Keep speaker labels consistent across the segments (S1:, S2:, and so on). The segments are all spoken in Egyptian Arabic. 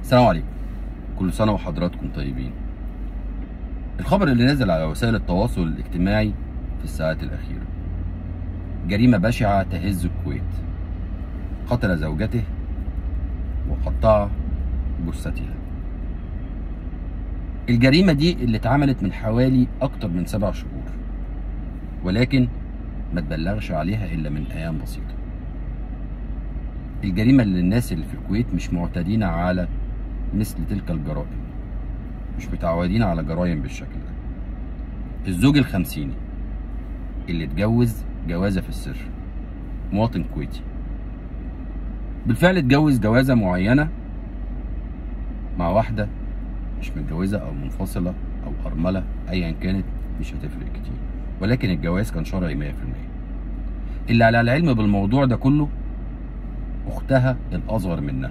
S1: السلام عليكم كل سنة وحضراتكم طيبين الخبر اللي نزل على وسائل التواصل الاجتماعي في الساعات الأخيرة جريمة بشعة تهز الكويت قتل زوجته وقطع جثتها الجريمة دي اللي اتعملت من حوالي أكتر من سبع شهور ولكن ما تبلغش عليها إلا من أيام بسيطة الجريمة اللي الناس اللي في الكويت مش معتادين على مثل تلك الجرائم مش متعودين على جرائم بالشكل ده الزوج الخمسيني اللي اتجوز جوازة في السر مواطن كويتي بالفعل اتجوز جوازة معينة مع واحدة مش متجوزة أو منفصلة أو أرملة أيا كانت مش هتفرق كتير ولكن الجواز كان شرعي 100% اللي على العلم بالموضوع ده كله أختها الأصغر منها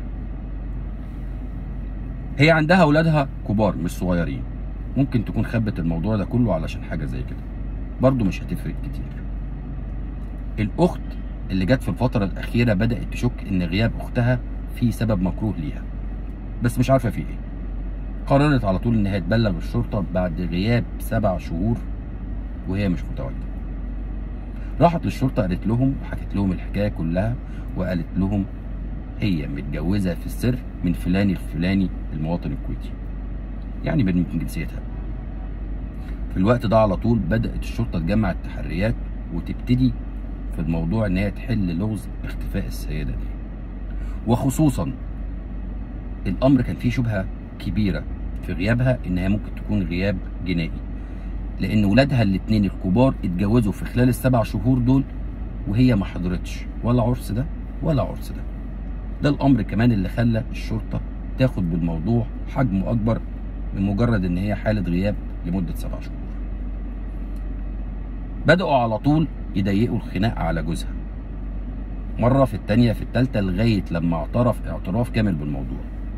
S1: هي عندها أولادها كبار مش صغيرين ممكن تكون خبت الموضوع ده كله علشان حاجة زي كده برضه مش هتفرق كتير الأخت اللي جت في الفترة الأخيرة بدأت تشك إن غياب أختها فيه سبب مكروه ليها بس مش عارفة فيه إيه قررت على طول إنها تبلغ الشرطة بعد غياب سبع شهور وهي مش متواجدة راحت للشرطة قالت لهم وحكت لهم الحكاية كلها وقالت لهم هي متجوزة في السر من فلان الفلاني المواطن الكويتي يعني من جنسيتها في الوقت ده على طول بدأت الشرطة تجمع التحريات وتبتدي في الموضوع ان هي تحل لغز اختفاء السيدة دي وخصوصا الامر كان فيه شبهة كبيرة في غيابها انها ممكن تكون غياب جنائي لان ولادها الاتنين الكبار اتجوزوا في خلال السبع شهور دول وهي ما حضرتش ولا عرس ده ولا عرس ده ده الامر كمان اللي خلى الشرطه تاخد بالموضوع حجمه اكبر من مجرد ان هي حاله غياب لمده سبع شهور بداوا على طول يضيقوا الخناق على جوزها مره في التانيه في التالته لغايه لما اعترف اعتراف كامل بالموضوع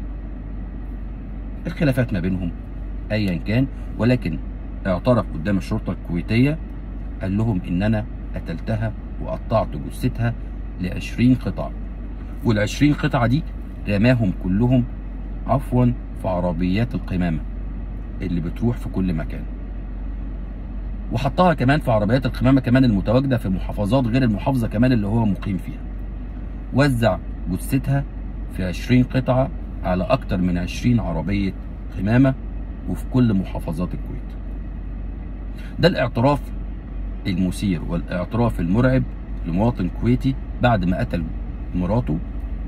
S1: الخلافات ما بينهم ايا كان ولكن اعترف قدام الشرطه الكويتيه قال لهم ان انا قتلتها وقطعت جثتها ل 20 قطعه وال 20 قطعه دي رماهم كلهم عفوا في عربيات القمامه اللي بتروح في كل مكان وحطها كمان في عربيات القمامه كمان المتواجده في محافظات غير المحافظه كمان اللي هو مقيم فيها وزع جثتها في 20 قطعه على اكتر من 20 عربيه قمامه وفي كل محافظات الكويت ده الاعتراف المثير والاعتراف المرعب لمواطن كويتي بعد ما قتل مراته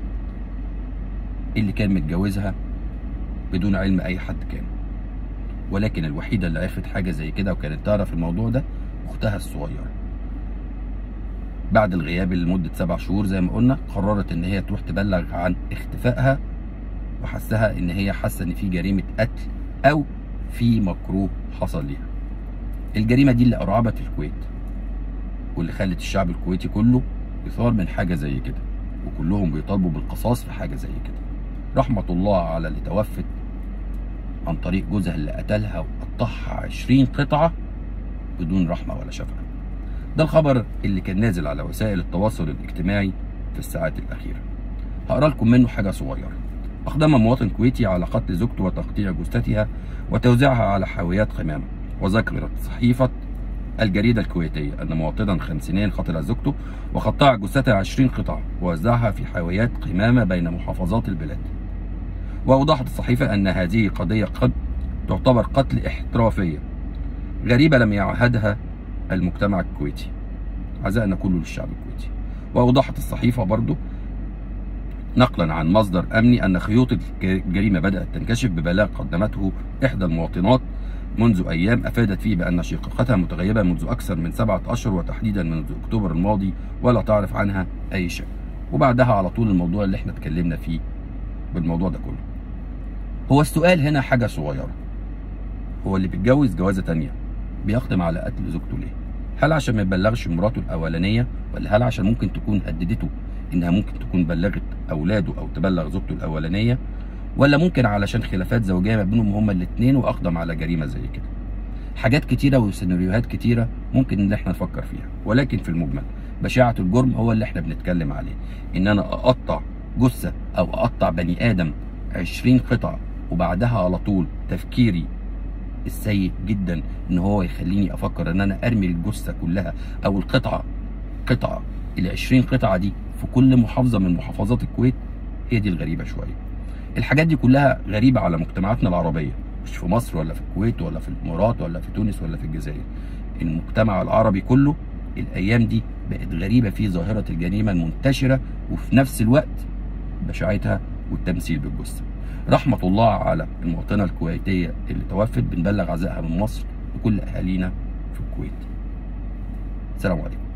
S1: اللي كان متجوزها بدون علم اي حد كان ولكن الوحيده اللي عرفت حاجه زي كده وكانت تعرف الموضوع ده اختها الصغيره بعد الغياب لمده سبع شهور زي ما قلنا قررت ان هي تروح تبلغ عن اختفائها وحسها ان هي حاسه ان في جريمه قتل او في مكروه حصل ليها الجريمه دي اللي ارعبت الكويت واللي خلت الشعب الكويتي كله يثار من حاجه زي كده وكلهم بيطالبوا بالقصاص في حاجه زي كده رحمه الله على اللي توفت عن طريق جوزها اللي قتلها وقطعها 20 قطعه بدون رحمه ولا شفقه ده الخبر اللي كان نازل على وسائل التواصل الاجتماعي في الساعات الاخيره هقرا لكم منه حاجه صغيره اقدم مواطن كويتي على قتل زوجته وتقطيع جثتها وتوزيعها على حاويات قمامه وذكرت صحيفه الجريدة الكويتية أن مواطنا خمسينيا قتل زوجته وقطع جثتها 20 قطعة ووزعها في حاويات قمامة بين محافظات البلاد وأوضحت الصحيفة أن هذه قضية قد تعتبر قتل احترافية غريبة لم يعهدها المجتمع الكويتي عزائنا كله للشعب الكويتي وأوضحت الصحيفة برضو نقلا عن مصدر أمني أن خيوط الجريمة بدأت تنكشف ببلاغ قدمته إحدى المواطنات منذ أيام أفادت فيه بأن شقيقتها متغيبة منذ أكثر من سبعة أشهر وتحديدا منذ أكتوبر الماضي ولا تعرف عنها أي شيء وبعدها على طول الموضوع اللي احنا اتكلمنا فيه بالموضوع ده كله هو السؤال هنا حاجة صغيرة هو اللي بيتجوز جوازة تانية بيقدم على قتل زوجته ليه هل عشان ما يبلغش مراته الأولانية ولا هل عشان ممكن تكون هددته إنها ممكن تكون بلغت أولاده أو تبلغ زوجته الأولانية ولا ممكن علشان خلافات زوجيه ما بينهم هما الاثنين واقدم على جريمه زي كده حاجات كتيره وسيناريوهات كتيره ممكن ان احنا نفكر فيها ولكن في المجمل بشاعه الجرم هو اللي احنا بنتكلم عليه ان انا اقطع جثه او اقطع بني ادم 20 قطعة وبعدها على طول تفكيري السيء جدا ان هو يخليني افكر ان انا ارمي الجثه كلها او القطعه قطعه ال 20 قطعه دي في كل محافظه من محافظات الكويت هي دي الغريبه شويه. الحاجات دي كلها غريبه على مجتمعاتنا العربيه مش في مصر ولا في الكويت ولا في الامارات ولا في تونس ولا في الجزائر. المجتمع العربي كله الايام دي بقت غريبه في ظاهره الجريمه المنتشره وفي نفس الوقت بشاعتها والتمثيل بالجثه. رحمه الله على المواطنه الكويتيه اللي توفت بنبلغ عزائها من مصر لكل اهالينا في الكويت. السلام عليكم.